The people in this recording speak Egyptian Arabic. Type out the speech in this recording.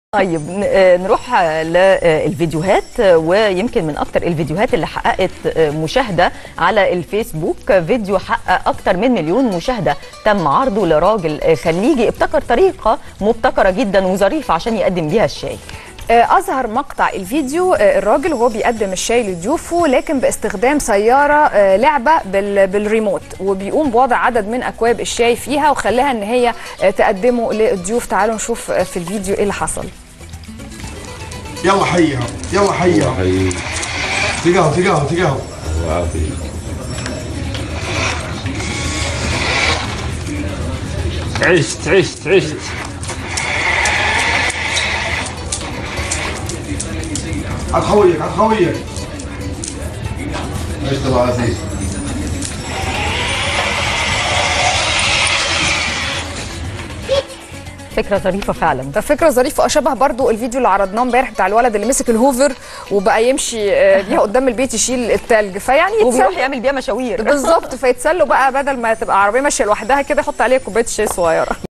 طيب ن- آه، نروح آه، للفيديوهات آه، ويمكن من اكتر الفيديوهات اللي حققت آه، مشاهده على الفيسبوك آه، فيديو حقق اكتر من مليون مشاهده تم عرضه لراجل آه، خليجي ابتكر طريقه مبتكره جدا وظريفه عشان يقدم بيها الشاي آه، أظهر مقطع الفيديو آه، الراجل وهو بيقدم الشاي لضيوفه لكن باستخدام سيارة آه، لعبة بال- بالريموت وبيقوم بوضع عدد من أكواب الشاي فيها وخلاها إن هي آه، تقدمه للضيوف تعالوا نشوف آه، في الفيديو إيه اللي حصل يلا حيهم يلا حيهم حي تقهوا تقهوا تقهوا وعافية عشت عشت عشت عاد خويك عاد خويك عشت الله عزيز فكره ظريفه فعلا ده فكرة ظريفة شبه برضو الفيديو اللي عرضناه امبارح بتاع الولد اللي مسك الهوفر وبقى يمشي آه، بيها قدام البيت يشيل التلج فيعني وبيروح يتسلى يعمل بيها مشاوير بالظبط فيتسلوا بقى بدل ما تبقى عربية ماشية لوحدها كده يحط عليها كوباية شاي صغيرة